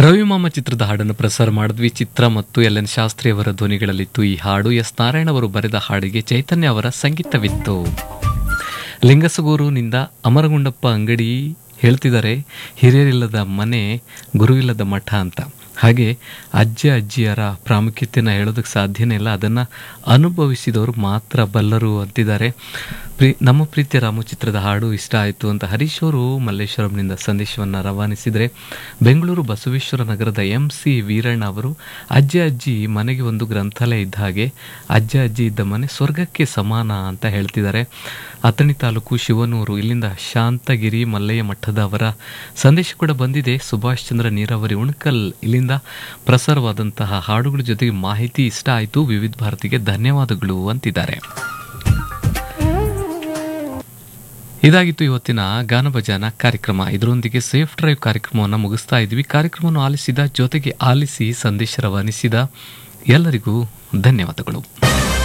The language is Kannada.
ರವಿಮಾಮ ಚಿತ್ರದ ಹಾಡನ್ನು ಪ್ರಸಾರ ಮಾಡಿದ್ವಿ ಚಿತ್ರ ಮತ್ತು ಎಲ್ ಎನ್ ಶಾಸ್ತ್ರಿ ಅವರ ಧ್ವನಿಗಳಲ್ಲಿತ್ತು ಈ ಹಾಡು ಎಸ್ ನಾರಾಯಣ ಅವರು ಬರೆದ ಹಾಡಿಗೆ ಚೈತನ್ಯ ಅವರ ಸಂಗೀತವಿತ್ತು ಲಿಂಗಸಗೂರಿನಿಂದ ಅಮರಗುಂಡಪ್ಪ ಅಂಗಡಿ ಹೇಳ್ತಿದ್ದಾರೆ ಹಿರಿಯರಿಲ್ಲದ ಮನೆ ಗುರುವಿಲ್ಲದ ಮಠ ಅಂತ ಹಾಗೆ ಅಜ್ಜ ಅಜ್ಜಿಯರ ಪ್ರಾಮುಖ್ಯತೆಯನ್ನು ಹೇಳೋದಕ್ಕೆ ಸಾಧ್ಯನೇ ಇಲ್ಲ ಅದನ್ನು ಅನುಭವಿಸಿದವರು ಮಾತ್ರ ಬಲ್ಲರು ಅಂತಿದ್ದಾರೆ ಪ್ರೀ ನಮ್ಮ ಪ್ರೀತಿಯ ರಾಮು ಚಿತ್ರದ ಹಾಡು ಇಷ್ಟ ಆಯಿತು ಅಂತ ಹರೀಶ್ ಅವರು ಮಲ್ಲೇಶ್ವರಂನಿಂದ ಸಂದೇಶವನ್ನು ರವಾನಿಸಿದರೆ ಬೆಂಗಳೂರು ಬಸವೇಶ್ವರ ನಗರದ ಎಂ ಸಿ ವೀರಣ್ಣ ಅವರು ಅಜ್ಜ ಅಜ್ಜಿ ಮನೆಗೆ ಒಂದು ಗ್ರಂಥಾಲಯ ಇದ್ದ ಹಾಗೆ ಅಜ್ಜ ಅಜ್ಜಿ ಇದ್ದ ಮನೆ ಸ್ವರ್ಗಕ್ಕೆ ಸಮಾನ ಅಂತ ಹೇಳ್ತಿದ್ದಾರೆ ಅಥಣಿ ತಾಲೂಕು ಶಿವನೂರು ಇಲ್ಲಿಂದ ಶಾಂತಗಿರಿ ಮಲ್ಲಯ್ಯ ಮಠದ ಅವರ ಸಂದೇಶ ಕೂಡ ಬಂದಿದೆ ಸುಭಾಷ್ ಚಂದ್ರ ನೀರಾವರಿ ಉಣಕಲ್ ಇಲ್ಲಿಂದ ಪ್ರಸಾರವಾದಂತಹ ಹಾಡುಗಳ ಜೊತೆಗೆ ಮಾಹಿತಿ ಇಷ್ಟ ಆಯಿತು ವಿವಿಧ ಭಾರತಿಗೆ ಧನ್ಯವಾದಗಳು ಅಂತಿದ್ದಾರೆ ಇದಾಗಿತ್ತು ಇವತ್ತಿನ ಗಾನಭಜಾನ ಕಾರ್ಯಕ್ರಮ ಇದರೊಂದಿಗೆ ಸೇಫ್ ಡ್ರೈವ್ ಕಾರ್ಯಕ್ರಮವನ್ನು ಮುಗಿಸ್ತಾ ಇದ್ವಿ ಕಾರ್ಯಕ್ರಮವನ್ನು ಆಲಿಸಿದ ಜೊತೆಗೆ ಆಲಿಸಿ ಸಂದೇಶ ರವಾನಿಸಿದ ಎಲ್ಲರಿಗೂ ಧನ್ಯವಾದಗಳು